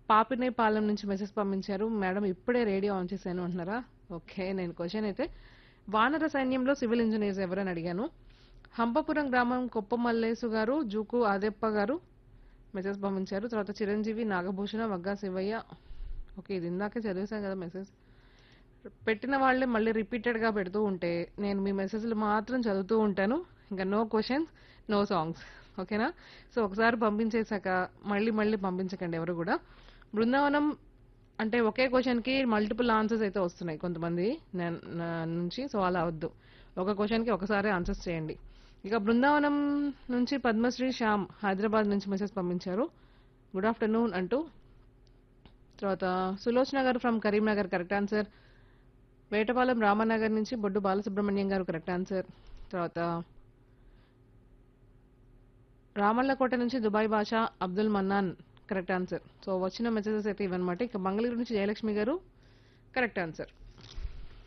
పాపినేపాలెం నుంచి మెసేజ్ పంపించారు మేడం ఇప్పుడే రేడియో ఆన్ చేశాను అంటున్నారా ఓకే నేను క్వశ్చన్ అయితే వానర సైన్యంలో సివిల్ ఇంజనీర్స్ ఎవరని అడిగాను హంపపురం గ్రామం కొప్ప మల్లేసు గారు జూకు ఆదెప్ప గారు మెసేజ్ పంపించారు తర్వాత చిరంజీవి నాగభూషణ వగ్గా శివయ్య ఓకే ఇది ఇందాకే చదివేశాం కదా మెసేజ్ పెట్టిన వాళ్ళే మళ్ళీ రిపీటెడ్గా పెడుతూ ఉంటే నేను మీ మెసేజ్లు మాత్రం చదువుతూ ఉంటాను ఇంకా నో క్వశ్చన్స్ నో సాంగ్స్ ఓకేనా సో ఒకసారి పంపించేశాక మళ్ళీ మళ్ళీ పంపించకండి ఎవరు కూడా బృందావనం అంటే ఒకే క్వశ్చన్కి మల్టిపుల్ ఆన్సర్స్ అయితే వస్తున్నాయి కొంతమంది నా- నా నుంచి సో అలా వద్దు ఒక క్వశ్చన్కి ఒకసారి ఆన్సర్స్ చేయండి ఇక బృందావనం నుంచి పద్మశ్రీ శ్యామ్ హైదరాబాద్ నుంచి మెసేజ్ పంపించారు గుడ్ ఆఫ్టర్నూన్ అంటూ తర్వాత Sulochana garu from Karimnagar correct answer Vetapalem Ramanagar నుంచి బొడ్డు బాలసుబ్రహ్మణ్యం గారు కరెక్ట్ ఆన్సర్ తర్వాత రామల్లకోట నుంచి Dubai Basha Abdul Mannan correct answer so వచ్చిన మెసేజెస్ అయితే ఇవన్నమాట ఇక మంగళగిరి నుంచి జయలక్ష్మి గారు కరెక్ట్ ఆన్సర్